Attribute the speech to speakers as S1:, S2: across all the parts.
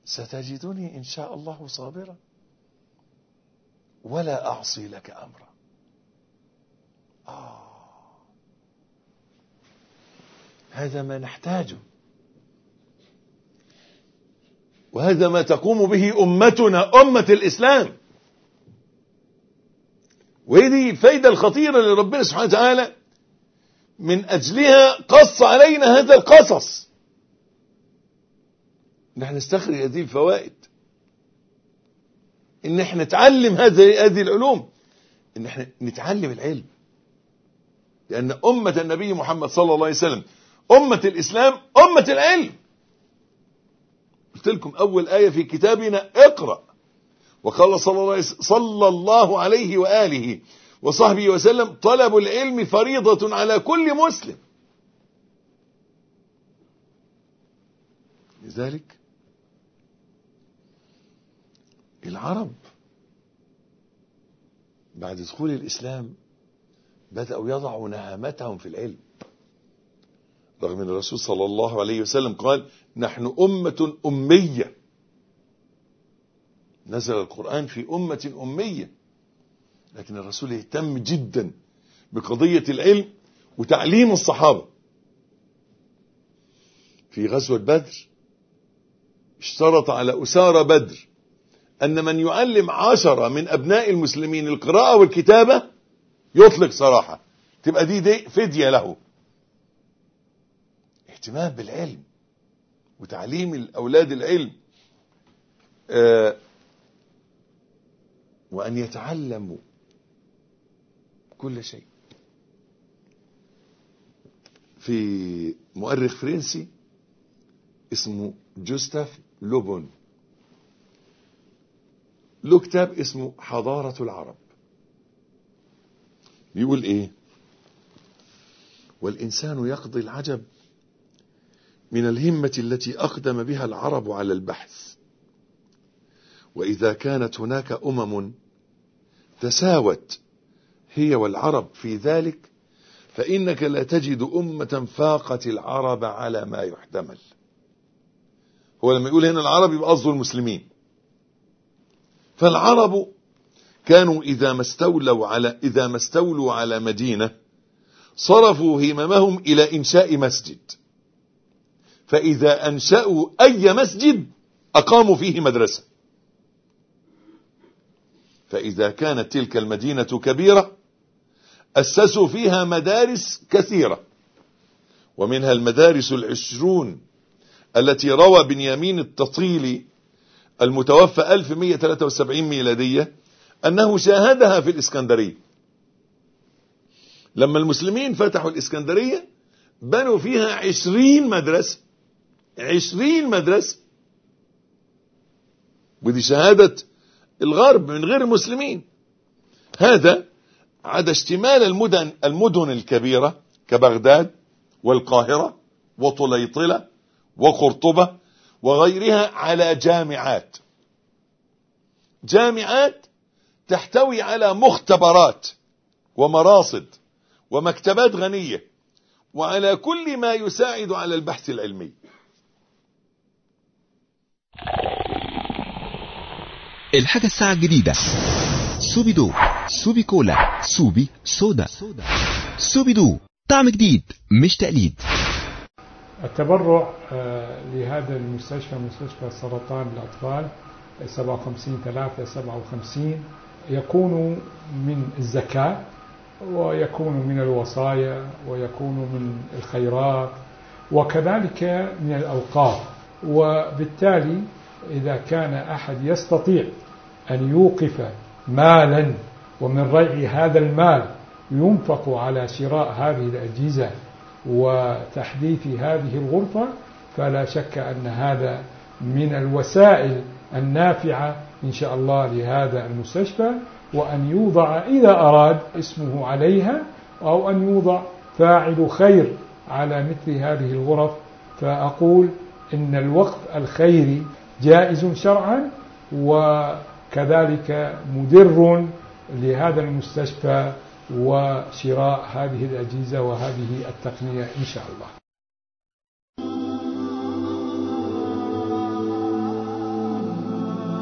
S1: ستجدني إن شاء الله صابرا ولا أعصي لك أمرا آه هذا ما نحتاجه وهذا ما تقوم به أمتنا أمة الإسلام وهي دي الفايدة الخطيرة اللي ربنا سبحانه وتعالى من أجلها قص علينا هذا القصص نحن نستخرج هذه الفوائد ان احنا نتعلم هذه هذه العلوم ان احنا نتعلم العلم لان امة النبي محمد صلى الله عليه وسلم امة الاسلام امة العلم قلت لكم اول آية في كتابنا اقرأ وقال صلى الله عليه, صلى الله عليه وآله وصحبه وسلم طلب العلم فريضة على كل مسلم لذلك العرب بعد دخول الإسلام بدأوا يضعوا نهامتهم في العلم رغم أن الرسول صلى الله عليه وسلم قال نحن أمة أمية نزل القرآن في أمة أمية لكن الرسول اهتم جدا بقضية العلم وتعليم الصحابة في غزوة بدر اشترط على أسارة بدر أن من يعلم عشرة من أبناء المسلمين القراءة والكتابة يطلق صراحة تبقى دي, دي فدية له اهتمام بالعلم وتعليم الأولاد العلم آه وأن يتعلموا كل شيء في مؤرخ فرنسي اسمه جوستاف لوبون له كتاب اسمه حضارة العرب بيقول ايه والإنسان يقضي العجب من الهمة التي أقدم بها العرب على البحث وإذا كانت هناك أمم تساوت هي والعرب في ذلك فإنك لا تجد أمة فاقت العرب على ما يحتمل هو لما يقول هنا العرب يبقى قصده المسلمين فالعرب كانوا إذا ما استولوا على إذا ما استولوا على مدينة صرفوا هممهم إلى إنشاء مسجد فإذا أنشأوا أي مسجد أقاموا فيه مدرسة فإذا كانت تلك المدينة كبيرة أسسوا فيها مدارس كثيرة ومنها المدارس العشرون التي روى بنيامين التطيلي المتوفى 1173 ميلادية أنه شاهدها في الإسكندرية لما المسلمين فتحوا الإسكندرية بنوا فيها عشرين مدرسة عشرين مدرسة ودي شهادة الغرب من غير المسلمين هذا عدا اشتمال المدن المدن الكبيرة كبغداد والقاهرة وطليطلة وقرطبة وغيرها على جامعات جامعات تحتوي على مختبرات ومراصد ومكتبات غنية وعلى كل ما يساعد على البحث العلمي
S2: الحاجة الساعة الجديدة سوبي دو سوبي كولا سوبي سودا سوبي دو طعم جديد مش تقليد
S3: التبرع آه، لهذا المستشفى مستشفى سرطان الأطفال 57 3 57 يكون من الزكاة ويكون من الوصايا ويكون من الخيرات وكذلك من الأوقاف وبالتالي إذا كان أحد يستطيع أن يوقف مالا ومن ريع هذا المال ينفق على شراء هذه الأجهزة وتحديث هذه الغرفة فلا شك أن هذا من الوسائل النافعة إن شاء الله لهذا المستشفى وأن يوضع إذا أراد اسمه عليها أو أن يوضع فاعل خير على مثل هذه الغرف فأقول إن الوقف الخيري جائز شرعا وكذلك مدر لهذا المستشفى وشراء هذه الأجهزة وهذه التقنية إن شاء الله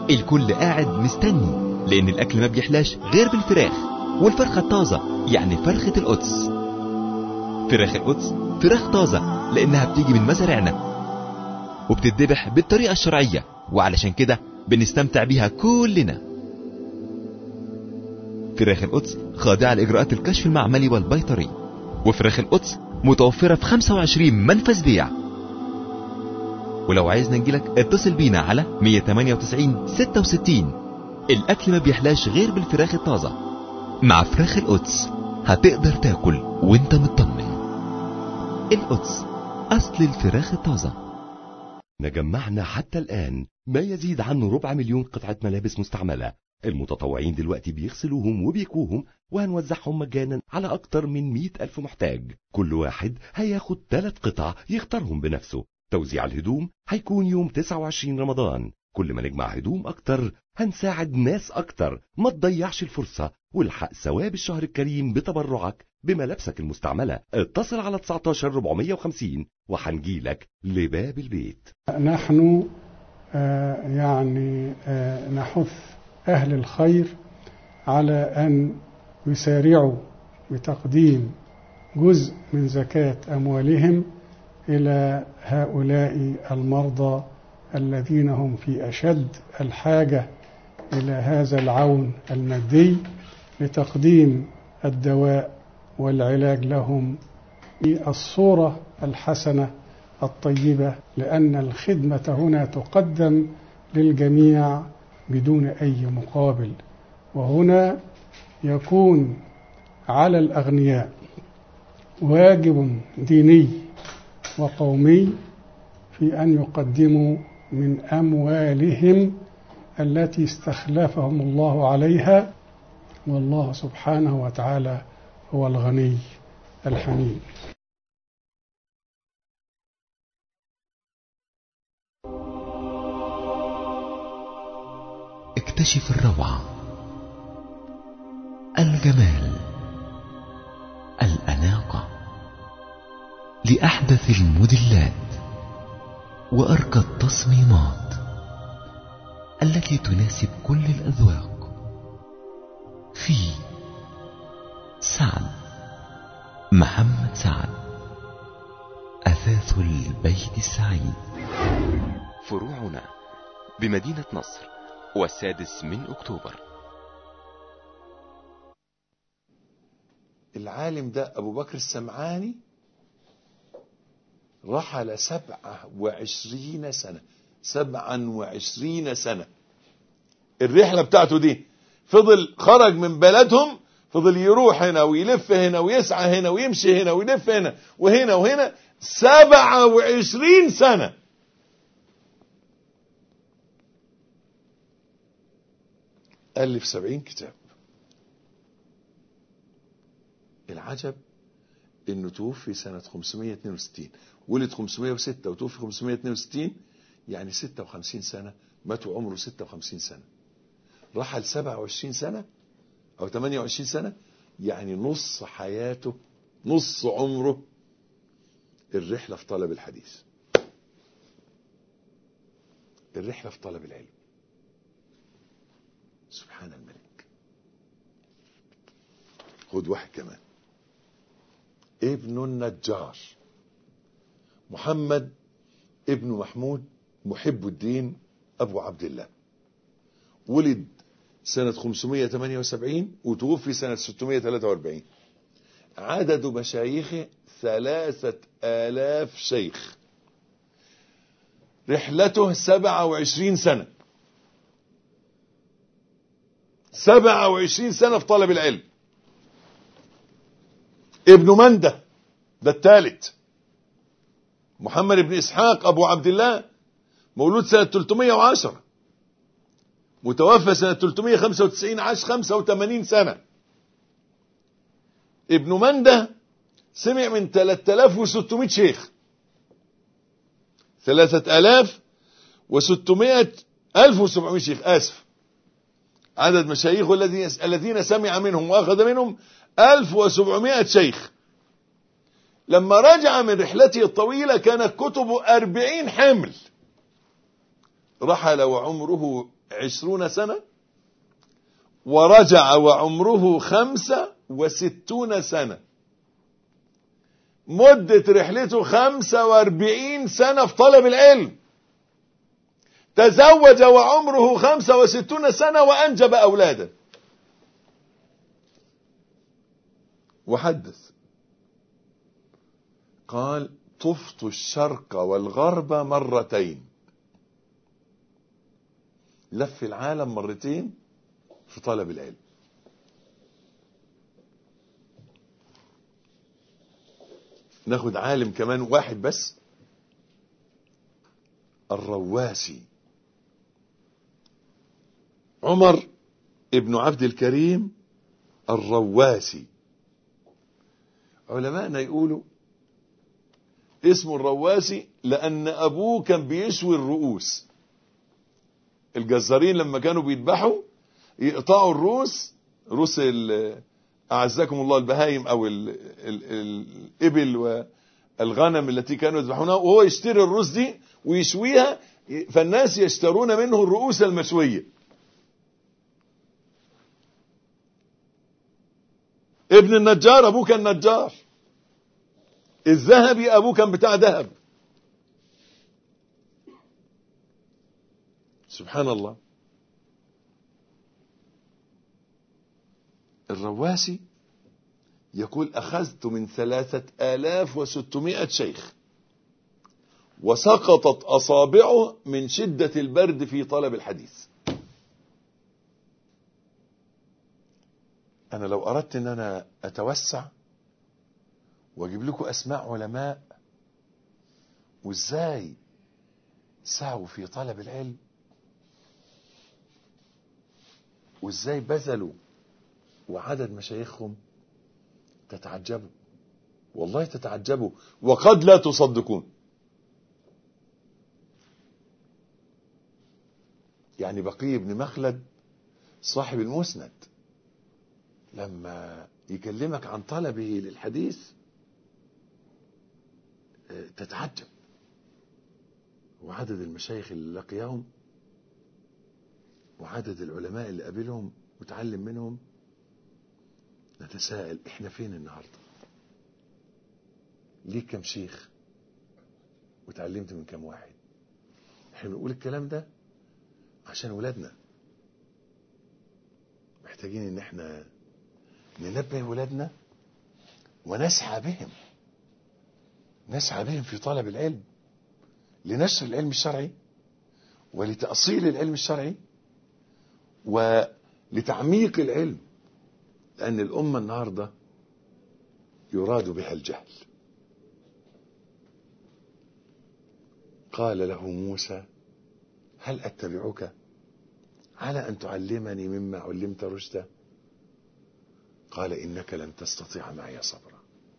S2: الكل قاعد مستني لأن الأكل ما بيحلاش غير بالفراخ والفرخة الطازة يعني فرخة القدس فراخ القدس فراخ طازة لأنها بتيجي من مزارعنا وبتتذبح بالطريقة الشرعية وعلشان كده بنستمتع بيها كلنا فراخ القدس خاضعة لإجراءات الكشف المعملي والبيطري وفراخ القدس متوفرة في 25 منفذ بيع ولو عايزنا نجيلك اتصل بينا على 198 66 الأكل ما بيحلاش غير بالفراخ الطازة مع فراخ القدس هتقدر تاكل وانت مطمن القدس أصل الفراخ الطازة
S4: جمعنا حتى الآن ما يزيد عن ربع مليون قطعة ملابس مستعملة المتطوعين دلوقتي بيغسلوهم وبيكوهم وهنوزعهم مجانا على أكتر من مئة ألف محتاج كل واحد هياخد ثلاث قطع يختارهم بنفسه توزيع الهدوم هيكون يوم 29 رمضان كل ما نجمع هدوم أكتر هنساعد ناس أكتر ما تضيعش الفرصة والحق ثواب الشهر الكريم بتبرعك بملابسك المستعملة اتصل على 19 450 وهنجيلك لباب البيت
S3: نحن آه، يعني آه، نحث أهل الخير على أن يسارعوا بتقديم جزء من زكاة أموالهم إلى هؤلاء المرضى الذين هم في أشد الحاجة إلى هذا العون المادي لتقديم الدواء والعلاج لهم بالصورة الحسنة الطيبة لأن الخدمة هنا تقدم للجميع بدون أي مقابل وهنا يكون على الأغنياء واجب ديني وقومي في أن يقدموا من أموالهم التي استخلفهم الله عليها والله سبحانه وتعالى هو الغني الحميد
S2: اكتشف الروعة الجمال الأناقة لأحدث الموديلات وأرقى التصميمات التي تناسب كل الأذواق في سعد محمد سعد أثاث البيت السعيد فروعنا بمدينة نصر والسادس من أكتوبر
S1: العالم ده أبو بكر السمعاني رحل سبعة وعشرين سنة سبعا وعشرين سنة الرحلة بتاعته دي فضل خرج من بلدهم فضل يروح هنا ويلف هنا ويسعى هنا ويمشي هنا ويلف هنا وهنا وهنا سبعة وعشرين سنة ألف سبعين كتاب العجب انه توفي سنة 562 ولد 506 وتوفي 562 يعني 56 سنة مات عمره 56 سنة رحل 27 سنة او 28 سنة يعني نص حياته نص عمره الرحلة في طلب الحديث الرحلة في طلب العلم سبحان الملك خد واحد كمان ابن النجار محمد ابن محمود محب الدين أبو عبد الله ولد سنة 578 وتوفي سنة 643 عدد مشايخه ثلاثة آلاف شيخ رحلته سبعة وعشرين سنة سبعة وعشرين سنة في طلب العلم ابن منده ده الثالث محمد بن إسحاق أبو عبد الله مولود سنة 310 متوفى سنة 395 عاش 85 سنة ابن منده سمع من 3600 شيخ 3600 1700 شيخ آسف عدد مشايخه الذين الذين سمع منهم واخذ منهم 1700 شيخ لما رجع من رحلته الطويلة كانت كتبه 40 حمل رحل وعمره عشرون سنة ورجع وعمره خمسة وستون سنة مدة رحلته خمسة واربعين سنة في طلب العلم تزوج وعمره خمسة وستون سنة وأنجب أولادا وحدث قال طفت الشرق والغرب مرتين لف العالم مرتين في طلب العلم ناخد عالم كمان واحد بس الرواسي عمر ابن عبد الكريم الرواسي علماءنا يقولوا اسمه الرواسي لأن أبوه كان بيشوي الرؤوس الجزارين لما كانوا بيذبحوا يقطعوا الروس روس ال- أعزكم الله البهايم أو ال ال الإبل والغنم التي كانوا يذبحونها وهو يشتري الروس دي ويشويها فالناس يشترون منه الرؤوس المشوية ابن النجار أبوه كان نجار الذهبي أبوه كان بتاع ذهب سبحان الله الرواسي يقول أخذت من ثلاثة آلاف وستمائة شيخ وسقطت أصابعه من شدة البرد في طلب الحديث أنا لو أردت أن أنا أتوسع وأجيب لكم أسماء علماء وإزاي سعوا في طلب العلم وإزاي بذلوا وعدد مشايخهم تتعجبوا والله تتعجبوا وقد لا تصدقون يعني بقي بن مخلد صاحب المسند لما يكلمك عن طلبه للحديث آه، تتعجب وعدد المشايخ اللي لقيهم وعدد العلماء اللي قابلهم وتعلم منهم نتساءل احنا فين النهارده ليك كم شيخ وتعلمت من كم واحد احنا بنقول الكلام ده عشان ولادنا محتاجين ان احنا ننبه ولادنا ونسعى بهم نسعى بهم في طلب العلم لنشر العلم الشرعي ولتأصيل العلم الشرعي ولتعميق العلم لأن الأمة النهاردة يراد بها الجهل قال له موسى هل أتبعك على أن تعلمني مما علمت رشدا قال إنك لن تستطيع معي صبرا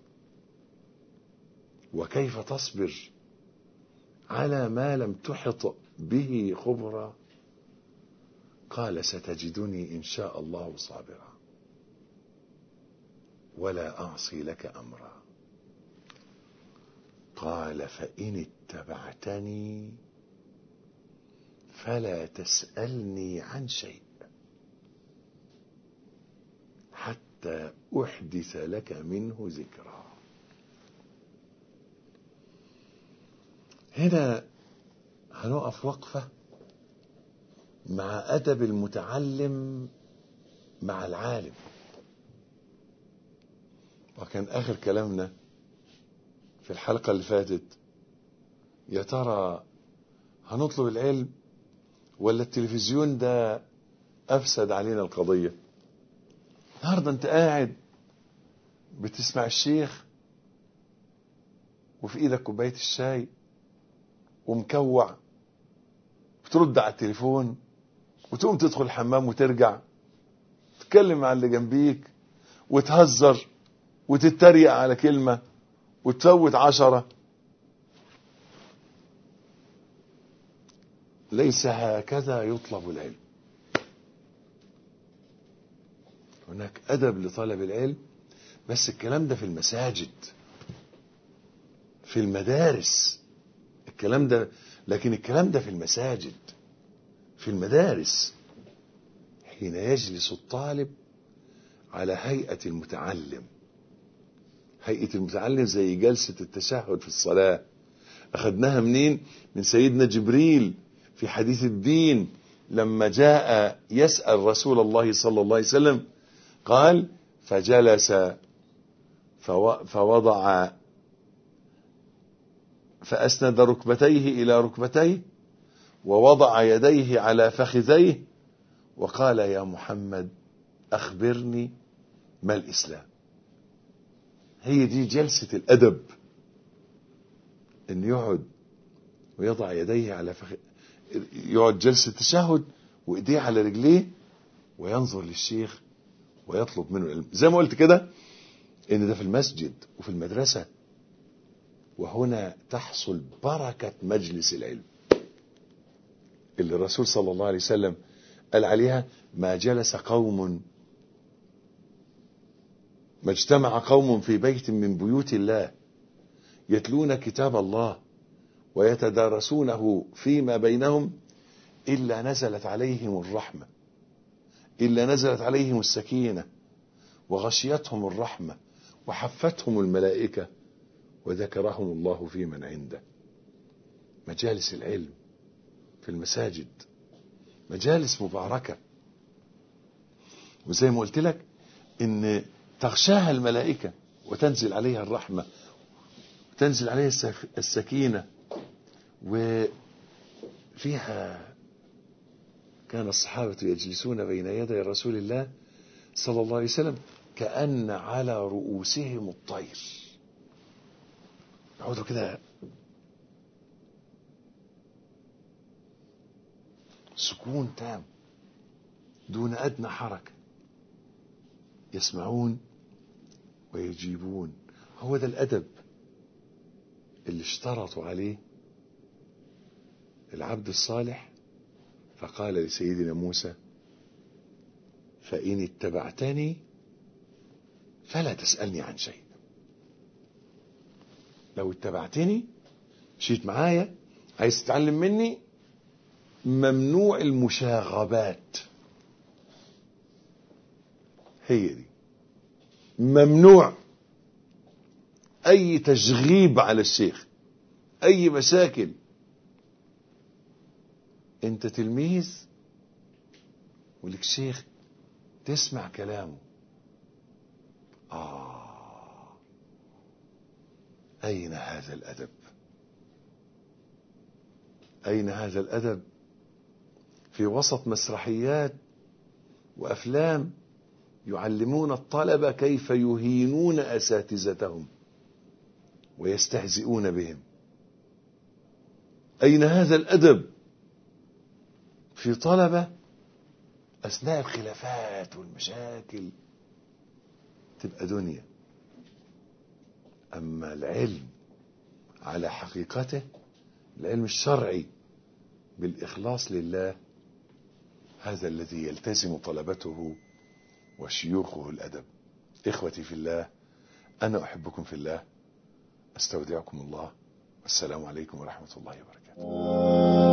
S1: وكيف تصبر على ما لم تحط به خبرا قال ستجدني إن شاء الله صابرا ولا أعصي لك أمرا قال فإن اتبعتني فلا تسألني عن شيء حتى أحدث لك منه ذكرا هنا هنقف وقفة مع أدب المتعلم مع العالم وكان آخر كلامنا في الحلقة اللي فاتت يا ترى هنطلب العلم ولا التلفزيون ده أفسد علينا القضية النهارده أنت قاعد بتسمع الشيخ وفي إيدك كوباية الشاي ومكوع بترد على التليفون وتقوم تدخل الحمام وترجع تتكلم مع اللي جنبيك وتهزر وتتريق على كلمة وتفوت عشرة ليس هكذا يطلب العلم هناك أدب لطلب العلم بس الكلام ده في المساجد في المدارس الكلام ده لكن الكلام ده في المساجد في في المدارس حين يجلس الطالب على هيئة المتعلم هيئة المتعلم زي جلسة التشهد في الصلاة أخذناها منين من سيدنا جبريل في حديث الدين لما جاء يسأل رسول الله صلى الله عليه وسلم قال فجلس فو- فوضع فأسند ركبتيه إلى ركبتيه ووضع يديه على فخذيه وقال يا محمد أخبرني ما الإسلام هي دي جلسة الأدب إن يقعد ويضع يديه على فخ... يقعد جلسة تشهد وإيديه على رجليه وينظر للشيخ ويطلب منه العلم زي ما قلت كده إن ده في المسجد وفي المدرسة وهنا تحصل بركة مجلس العلم اللي الرسول صلى الله عليه وسلم قال عليها ما جلس قوم ما اجتمع قوم في بيت من بيوت الله يتلون كتاب الله ويتدارسونه فيما بينهم إلا نزلت عليهم الرحمة إلا نزلت عليهم السكينة وغشيتهم الرحمة وحفتهم الملائكة وذكرهم الله في من عنده مجالس العلم في المساجد مجالس مباركة وزي ما قلت لك ان تغشاها الملائكة وتنزل عليها الرحمة تنزل عليها السك- السكينة وفيها كان الصحابة يجلسون بين يدي رسول الله صلى الله عليه وسلم كأن على رؤوسهم الطير يقعدوا كده سكون تام دون أدنى حركة يسمعون ويجيبون هو ده الأدب اللي اشترطوا عليه العبد الصالح فقال لسيدنا موسى فإن اتبعتني فلا تسألني عن شيء لو اتبعتني مشيت معايا عايز تتعلم مني ممنوع المشاغبات هي دي ممنوع اي تشغيب على الشيخ اي مشاكل انت تلميذ ولك شيخ تسمع كلامه آه أين هذا الأدب أين هذا الأدب في وسط مسرحيات وأفلام يعلمون الطلبة كيف يهينون أساتذتهم ويستهزئون بهم أين هذا الأدب في طلبة أثناء الخلافات والمشاكل تبقى دنيا أما العلم على حقيقته العلم الشرعي بالإخلاص لله هذا الذي يلتزم طلبته وشيوخه الأدب إخوتي في الله أنا أحبكم في الله أستودعكم الله والسلام عليكم ورحمة الله وبركاته